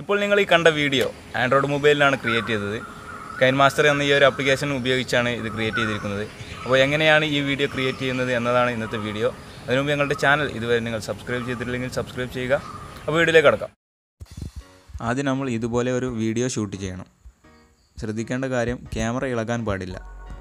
ഇപ്പോൾ നിങ്ങൾ ഈ കണ്ട വീഡിയോ ആൻഡ്രോയിഡ് മൊബൈലിലാണ് ക്രിയേറ്റ് ചെയ്തത് കൈൻ മാസ്റ്റർ എന്ന ഈ ഒരു ആപ്ലിക്കേഷൻ ഉപയോഗിച്ചാണ് ഇത് ക്രിയേറ്റ് ചെയ്തിരിക്കുന്നത് അപ്പോൾ എങ്ങനെയാണ് ഈ വീഡിയോ ക്രിയേറ്റ് ചെയ്യുന്നത് എന്നതാണ് ഇന്നത്തെ വീഡിയോ അതിനുമുമ്പ് ഞങ്ങളുടെ ചാനൽ ഇതുവരെ നിങ്ങൾ സബ്സ്ക്രൈബ് ചെയ്തിട്ടില്ലെങ്കിൽ സബ്സ്ക്രൈബ് ചെയ്യുക അപ്പോൾ വീഡിയോയിലേക്ക് കടക്കാം ആദ്യം നമ്മൾ ഇതുപോലെ ഒരു വീഡിയോ ഷൂട്ട് ചെയ്യണം ശ്രദ്ധിക്കേണ്ട കാര്യം ക്യാമറ ഇളകാൻ പാടില്ല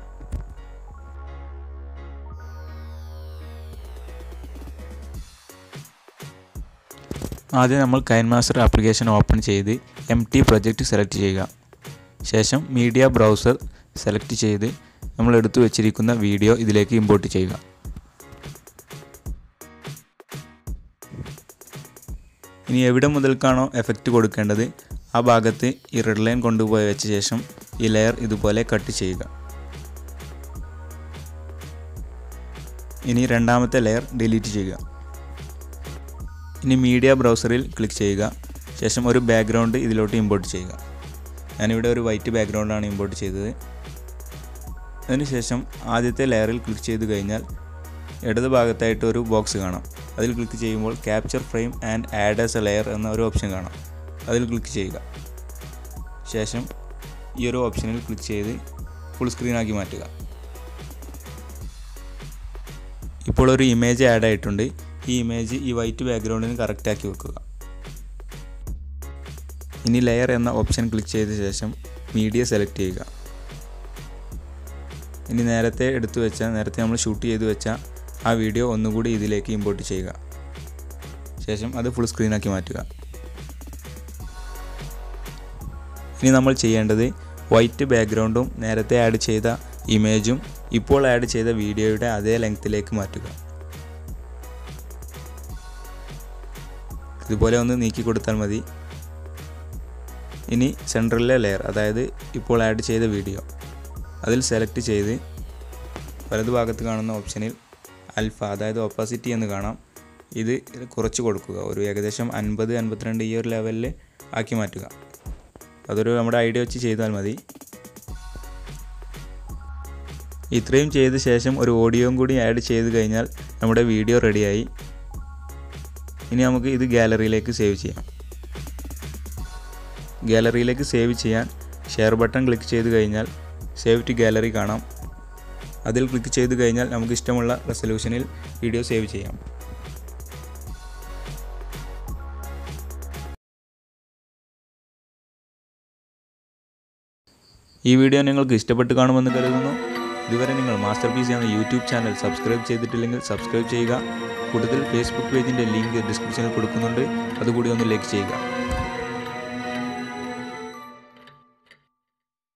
ആദ്യം നമ്മൾ കൈൻ മാസ്റ്റർ ആപ്ലിക്കേഷൻ ഓപ്പൺ ചെയ്ത് എം ടി പ്രൊജക്റ്റ് സെലക്ട് ചെയ്യുക ശേഷം മീഡിയ ബ്രൗസർ സെലക്ട് ചെയ്ത് നമ്മൾ എടുത്തു വച്ചിരിക്കുന്ന വീഡിയോ ഇതിലേക്ക് ഇമ്പോർട്ട് ചെയ്യുക ഇനി എവിടെ മുതൽക്കാണോ എഫക്റ്റ് കൊടുക്കേണ്ടത് ആ ഭാഗത്ത് ഈ റെഡ് ലൈൻ കൊണ്ടുപോയി വെച്ച ശേഷം ഈ ലെയർ ഇതുപോലെ കട്ട് ചെയ്യുക ഇനി രണ്ടാമത്തെ ലെയർ ഡിലീറ്റ് ചെയ്യുക ഇനി മീഡിയ ബ്രൗസറിൽ ക്ലിക്ക് ചെയ്യുക ശേഷം ഒരു ബാക്ക്ഗ്രൗണ്ട് ഇതിലോട്ട് ഇമ്പോർട്ട് ചെയ്യുക ഞാനിവിടെ ഒരു വൈറ്റ് ബാക്ക്ഗ്രൗണ്ടാണ് ഇമ്പോർട്ട് ചെയ്തത് അതിനുശേഷം ആദ്യത്തെ ലെയറിൽ ക്ലിക്ക് ചെയ്ത് കഴിഞ്ഞാൽ ഇടത് ഭാഗത്തായിട്ട് ഒരു ബോക്സ് കാണാം അതിൽ ക്ലിക്ക് ചെയ്യുമ്പോൾ capture frame and add as a layer എന്ന ഒരു ഓപ്ഷൻ കാണാം അതിൽ ക്ലിക്ക് ചെയ്യുക ശേഷം ഈ ഒരു ഓപ്ഷനിൽ ക്ലിക്ക് ചെയ്ത് ഫുൾ സ്ക്രീനാക്കി മാറ്റുക ഇപ്പോൾ ഒരു ഇമേജ് ആഡ് ആയിട്ടുണ്ട് ഈ ഇമേജ് ഈ വൈറ്റ് ബാക്ക്ഗ്രൗണ്ടിന് കറക്റ്റ് ആക്കി വെക്കുക ഇനി ലെയർ എന്ന ഓപ്ഷൻ ക്ലിക്ക് ചെയ്ത ശേഷം മീഡിയ സെലക്ട് ചെയ്യുക ഇനി നേരത്തെ എടുത്തു വെച്ച നേരത്തെ നമ്മൾ ഷൂട്ട് ചെയ്ത് വെച്ച ആ വീഡിയോ ഒന്നുകൂടി ഇതിലേക്ക് ഇമ്പോർട്ട് ചെയ്യുക ശേഷം അത് ഫുൾ സ്ക്രീനാക്കി മാറ്റുക ഇനി നമ്മൾ ചെയ്യേണ്ടത് വൈറ്റ് ബാക്ക്ഗ്രൗണ്ടും നേരത്തെ ആഡ് ചെയ്ത ഇമേജും ഇപ്പോൾ ആഡ് ചെയ്ത വീഡിയോയുടെ അതേ ലെങ്ത്തിലേക്ക് മാറ്റുക ഇതുപോലെ ഒന്ന് നീക്കി കൊടുത്താൽ മതി ഇനി സെൻട്രലിലെ ലെയർ അതായത് ഇപ്പോൾ ആഡ് ചെയ്ത വീഡിയോ അതിൽ സെലക്ട് ചെയ്ത് വലതുഭാഗത്ത് കാണുന്ന ഓപ്ഷനിൽ അൽഫ അതായത് ഓപ്പോസിറ്റി എന്ന് കാണാം ഇത് കുറച്ച് കൊടുക്കുക ഒരു ഏകദേശം അൻപത് അൻപത്തിരണ്ട് ഈ ഒരു ലെവലിൽ ആക്കി മാറ്റുക അതൊരു നമ്മുടെ ഐഡിയ വെച്ച് ചെയ്താൽ മതി ഇത്രയും ചെയ്ത ശേഷം ഒരു ഓഡിയോയും കൂടി ആഡ് ചെയ്ത് കഴിഞ്ഞാൽ നമ്മുടെ വീഡിയോ റെഡിയായി ഇനി നമുക്ക് ഇത് ഗാലറിയിലേക്ക് സേവ് ചെയ്യാം ഗാലറിയിലേക്ക് സേവ് ചെയ്യാൻ ഷെയർ ബട്ടൺ ക്ലിക്ക് ചെയ്ത് കഴിഞ്ഞാൽ സേവ് ടു ഗാലറി കാണാം അതിൽ ക്ലിക്ക് ചെയ്ത് കഴിഞ്ഞാൽ നമുക്ക് ഇഷ്ടമുള്ള റെസൊല്യൂഷനിൽ വീഡിയോ സേവ് ചെയ്യാം ഈ വീഡിയോ നിങ്ങൾക്ക് ഇഷ്ടപ്പെട്ട് കാണുമെന്ന് കരുതുന്നു ഇതുവരെ നിങ്ങൾ മാസ്റ്റർ പീസ് എന്ന യൂട്യൂബ് ചാനൽ സബ്സ്ക്രൈബ് ചെയ്തിട്ടില്ലെങ്കിൽ സബ്സ്ക്രൈബ് ചെയ്യുക കൂടുതൽ ഫേസ്ബുക്ക് പേജിൻ്റെ ലിങ്ക് ഡിസ്ക്രിപ്ഷനിൽ കൊടുക്കുന്നുണ്ട് അതുകൂടി ഒന്ന് ലൈക്ക് ചെയ്യുക